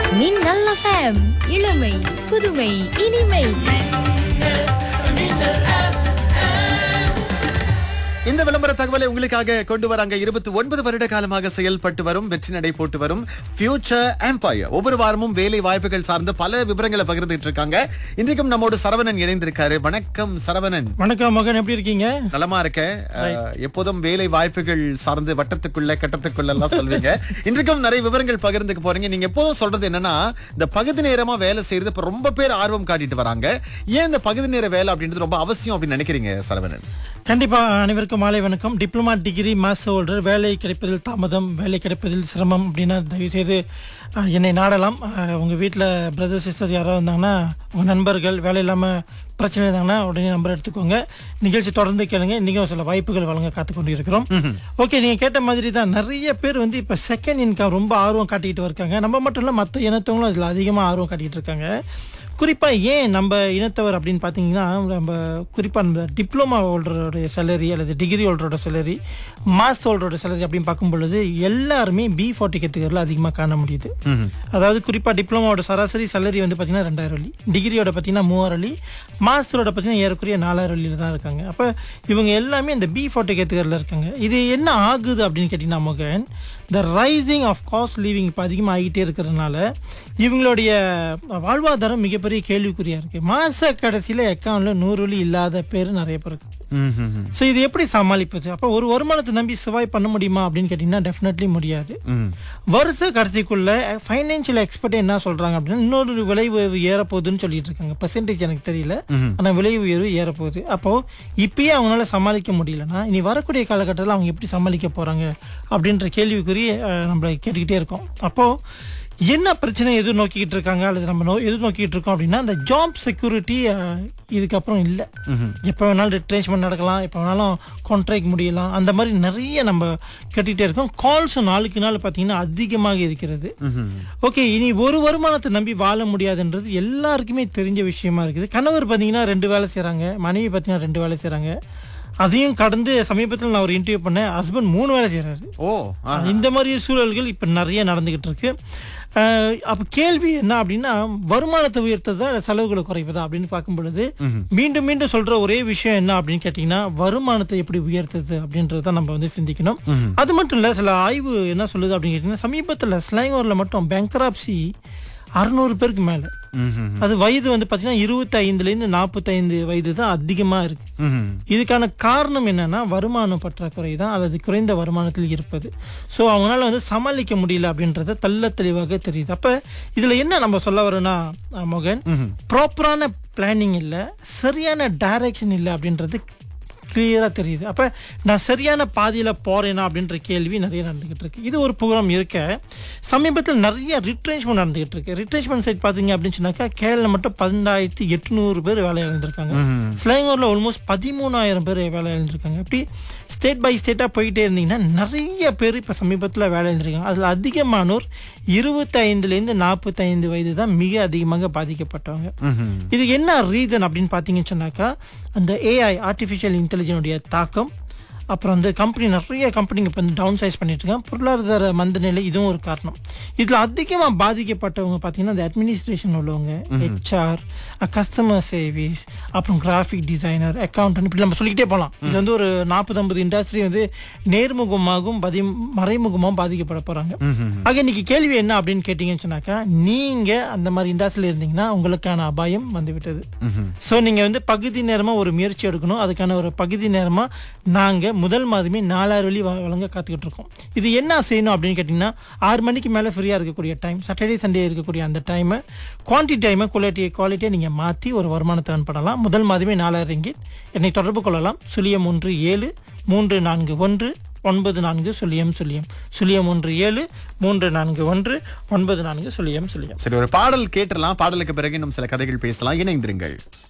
மின்னல் எஃப்எம் இளமை புதுமை இனிமை இந்த விளம்பர தகவலை உங்களுக்காக கொண்டு வராங்க இருபத்தி ஒன்பது வருட காலமாக செயல்பட்டு வரும் வெற்றி நடை போட்டு வரும் ஃபியூச்சர் எம்பையர் ஒவ்வொரு வாரமும் வேலை வாய்ப்புகள் சார்ந்த பல விவரங்களை பகிர்ந்துட்டு இருக்காங்க இன்றைக்கும் நம்மோடு சரவணன் இணைந்திருக்காரு வணக்கம் சரவணன் வணக்கம் மகன் எப்படி இருக்கீங்க நலமா இருக்க அஹ், எப்போதும் வேலை வாய்ப்புகள் சார்ந்து வட்டத்துக்குள்ள கட்டத்துக்குள்ள எல்லாம் சொல்வீங்க இன்றைக்கும் நிறைய விவரங்கள் பகிர்ந்துக்க போறீங்க நீங்க எப்போதும் சொல்றது என்னன்னா இந்த பகுதி நேரமா வேலை செய்யறது இப்ப ரொம்ப பேர் ஆர்வம் காட்டிட்டு வராங்க ஏன் இந்த பகுதி நேர வேலை அப்படின்றது ரொம்ப அவசியம் அப்படின்னு நினைக்கிறீங்க சரவணன் கண்டிப்பா அனைவருக்கும் மாலை வணக்கம் டிப்ளமா டிகிரி மாஸ்டர் ஹோல்டர் வேலை கிடைப்பதில் தாமதம் வேலை கிடைப்பதில் சிரமம் அப்படின்னா தயவு செய்து அஹ், என்னை நாடலாம் அஹ், உங்க வீட்டில் பிரதர் சிஸ்டர் யாராவது இருந்தாங்கன்னா உங்க நண்பர்கள் வேலை இல்லாமல் பிரச்சனை இருந்தாங்கன்னா உடனே நம்பர் எடுத்துக்கோங்க நிகழ்ச்சி தொடர்ந்து கேளுங்க இன்றைக்கும் சில வாய்ப்புகள் வழங்க காத்து கொண்டு இருக்கிறோம் ஓகே நீங்கள் கேட்ட மாதிரி தான் நிறைய பேர் வந்து இப்போ செகண்ட் இன்கம் ரொம்ப ஆர்வம் காட்டிட்டு இருக்காங்க நம்ம மட்டும் இல்லை மற்ற இனத்தவங்களும் அதில் அதிகமாக ஆர்வம் காட்டிட்டு இருக்காங்க குறிப்பாக ஏன் நம்ம இனத்தவர் அப்படின்னு பார்த்தீங்கன்னா நம்ம குறிப்பாக அந்த டிப்ளமா ஹோல்டரோட சேலரி அல்லது டிகிரி ஹோல்டரோட சேலரி மாஸ்டர் ஹோல்டரோட சேலரி அப்படின்னு பார்க்கும் பொழுது எல்லாருமே பி ஃபார்ட்டி கேட்டகரியில் அதிகமாக காண முடியுது அதாவது குறிப்பாக டிப்ளமாவோட சராசரி சேலரி வந்து பார்த்தீங்கன்னா ரெண்டாயிரம் வழி டிகிரியோட பார்த்தீங்கன்னா மூவாயிரம் வழி மாஸ்டரோட பார்த்தீங்கன்னா ஏறக்குறைய நாலாயிரம் வழியில் தான் இருக்காங்க அப்போ இவங்க எல்லாமே இந்த பி ஃபார்ட்டி கேட்டகரியில் இருக்காங்க இது என்ன ஆகுது அப்படின்னு கேட்டிங்கன்னா மகன் the rising of cost living இப்போ அதிகமாக ஆகிட்டே இருக்கிறதுனால இவங்களுடைய வாழ்வாதாரம் மிகப்பெரிய கேள்விக்குறியாக இருக்குது மாத கடைசியில் அக்கௌண்ட்டில் நூறு வழி இல்லாத பேர் நிறைய பேர் இருக்கு ஸோ இது எப்படி சமாளிப்பது அப்போ ஒரு வருமானத்தை நம்பி சர்வாய் பண்ண முடியுமா அப்படின்னு கேட்டிங்கன்னா டெஃபினெட்லி முடியாது வருஷ கடைசிக்குள்ள ஃபைனான்சியல் எக்ஸ்பர்ட் என்ன சொல்றாங்க அப்படின்னா இன்னொரு விலை உயர்வு ஏறப்போகுதுன்னு சொல்லிட்டு இருக்காங்க பெர்சன்டேஜ் எனக்கு தெரியல ஆனா விலை உயர்வு ஏறப்போகுது அப்போ இப்பயே அவங்களால சமாளிக்க முடியலன்னா இனி வரக்கூடிய காலகட்டத்தில் அவங்க எப்படி சமாளிக்க போறாங்க அப்படின்ற கேள்விக்குறி அஹ், நம்ம கேட்டுக்கிட்டே இருக்கோம் அப்போ என்ன பிரச்சனை எதிர்நோக்கிட்டு இருக்காங்க அல்லது நம்ம நோ எதிர்நோக்கிட்டு இருக்கோம் அப்படின்னா அந்த ஜாப் செக்யூரிட்டி இதுக்கப்புறம் இல்லை எப்போ வேணாலும் ரிட்ரேஸ்மெண்ட் நடக்கலாம் எப்போ வேணாலும் கான்ட்ராக்ட் முடியலாம் அந்த மாதிரி நிறைய நம்ம கேட்டுக்கிட்டே இருக்கோம் கால்ஸ் நாளுக்கு நாள் பார்த்தீங்கன்னா அதிகமாக இருக்கிறது ஓகே இனி ஒரு வருமானத்தை நம்பி வாழ முடியாதுன்றது எல்லாருக்குமே தெரிஞ்ச விஷயமா இருக்குது கணவர் பார்த்தீங்கன்னா ரெண்டு வேலை செய்கிறாங்க மனைவி பார்த்தீங்கன்னா ரெண்டு வேலை செய்கிறாங்க அதையும் கடந்து சமீபத்தில் நான் ஒரு இன்டர்வியூ பண்ணேன் ஹஸ்பண்ட் மூணு வேலை செய்கிறாரு ஓ ஆ. இந்த மாதிரி சூழல்கள் இப்ப நிறைய நடந்துகிட்டு இருக்கு அஹ் அப்ப கேள்வி என்ன அப்படின்னா வருமானத்தை உயர்த்ததா இல்ல செலவுகளை குறைப்பதா அப்படின்னு பார்க்கும் பொழுது மீண்டும் மீண்டும் சொல்ற ஒரே விஷயம் என்ன அப்படின்னு கேட்டீங்கன்னா வருமானத்தை எப்படி உயர்த்துது அப்படின்றத நம்ம வந்து சிந்திக்கணும் அது மட்டும் இல்ல சில ஆய்வு என்ன சொல்லுது அப்படின்னு கேட்டீங்கன்னா சமீபத்துல ஸ்லாங்கூர்ல மட்டும் பேங்க்ராப்சி அறுநூறு பேருக்கு மேல அது வயது வந்து பாத்தீங்கன்னா இருபத்தி ஐந்துல இருந்து நாற்பத்தைந்து வயது தான் அதிகமா இருக்கு ம்ஹும். இதுக்கான காரணம் என்னன்னா வருமான பற்றாக்குறை தான் அல்லது குறைந்த வருமானத்தில் இருப்பது ஸோ அவங்களால வந்து சமாளிக்க முடியல அப்படின்றத தள்ள தெளிவாக தெரியுது அப்ப இதுல என்ன நம்ம சொல்ல வரோம்னா அஹ், மோகன் ப்ராப்பரான பிளானிங் இல்லை சரியான டைரக்ஷன் இல்லை அப்படின்றது கிளியரா தெரியுது அப்ப நான் சரியான பாதையில போறேனா அப்படின்ற கேள்வி நிறைய நடந்துகிட்டு இருக்கு இது ஒரு புறம் இருக்க சமீபத்தில் நிறைய ரிட்ரேஷ்மெண்ட் நடந்துகிட்டு இருக்கு ரிட்ரேஷ்மெண்ட் சைட் பாத்தீங்க அப்படின்னு சொன்னாக்கா கேரளா மட்டும் பதினெண்டாயிரத்தி எட்நூறு பேர் வேலை இழந்திருக்காங்க ஸ்லேங்கூர்ல ஆல்மோஸ்ட் பதிமூணாயிரம் பேர் வேலை இழந்திருக்காங்க இப்படி ஸ்டேட் பை ஸ்டேட்டா போயிட்டே இருந்தீங்கன்னா நிறைய பேர் இப்ப சமீபத்தில் வேலை இழந்திருக்காங்க அதுல அதிகமானோர் இருபத்தி ஐந்துல இருந்து நாற்பத்தைந்து வயது தான் மிக அதிகமாக பாதிக்கப்பட்டவங்க இதுக்கு என்ன ரீசன் அப்படின்னு பார்த்தீங்கன்னு சொன்னாக்கா அந்த ஏஐ ஆர்டிஃபிஷியல் இன்டெலிஜென்ஸுடைய தாக்கம் அப்புறம் வந்து கம்பெனி நிறைய கம்பெனிங்க இப்போ வந்து டவுன் சைஸ் பண்ணிட்டு இருக்காங்க பொருளாதார மந்தநிலை இதுவும் ஒரு காரணம் இதில் அதிகமாக பாதிக்கப்பட்டவங்க பார்த்தீங்கன்னா அந்த அட்மினிஸ்ட்ரேஷன் உள்ளவங்க ஹெச்ஆர் கஸ்டமர் சர்வீஸ் அப்புறம் கிராஃபிக் டிசைனர் அக்கௌண்டன்ட் இப்படி நம்ம சொல்லிக்கிட்டே போகலாம் இது வந்து ஒரு நாற்பது ஐம்பது இண்டஸ்ட்ரி வந்து நேர்முகமாகவும் பதி மறைமுகமாகவும் பாதிக்கப்பட போகிறாங்க ஆக இன்னைக்கு கேள்வி என்ன அப்படின்னு கேட்டீங்கன்னு சொன்னாக்கா நீங்க அந்த மாதிரி இண்டஸ்ட்ரியில் இருந்தீங்கன்னா உங்களுக்கான அபாயம் வந்து விட்டது ஸோ நீங்க வந்து பகுதி நேரமா ஒரு முயற்சி எடுக்கணும் அதுக்கான ஒரு பகுதி நேரமா நாங்க முதல் மாதமே நாலாயிரம் வழி வ- வழங்க காத்துக்கிட்டு இருக்கோம் இது என்ன செய்யணும் அப்படின்னு கேட்டிங்கன்னா ஆறு மணிக்கு மேலே ஃப்ரீயாக இருக்கக்கூடிய டைம் சாட்டர்டே சண்டே இருக்கக்கூடிய அந்த டைமை குவான்டிட்டி டைமை குவாலிட்டி குவாலிட்டியை நீங்கள் மாற்றி ஒரு வருமானத்தை earn பண்ணலாம் முதல் மாதமே நாலாயிரம் ரிங்கிட் என்னை தொடர்பு கொள்ளலாம் சுழியம் ஒன்று ஏழு மூன்று நான்கு ஒன்று ஒன்பது நான்கு சுழியம் சுழியம் சுழியம் ஒன்று ஏழு மூன்று நான்கு ஒன்று ஒன்பது நான்கு சுழியம் சுழியம் சரி ஒரு பாடல் கேட்டுறலாம் பாடலுக்கு பிறகு இன்னும் சில கதைகள் பேசலாம் இணைந்திருங்கள்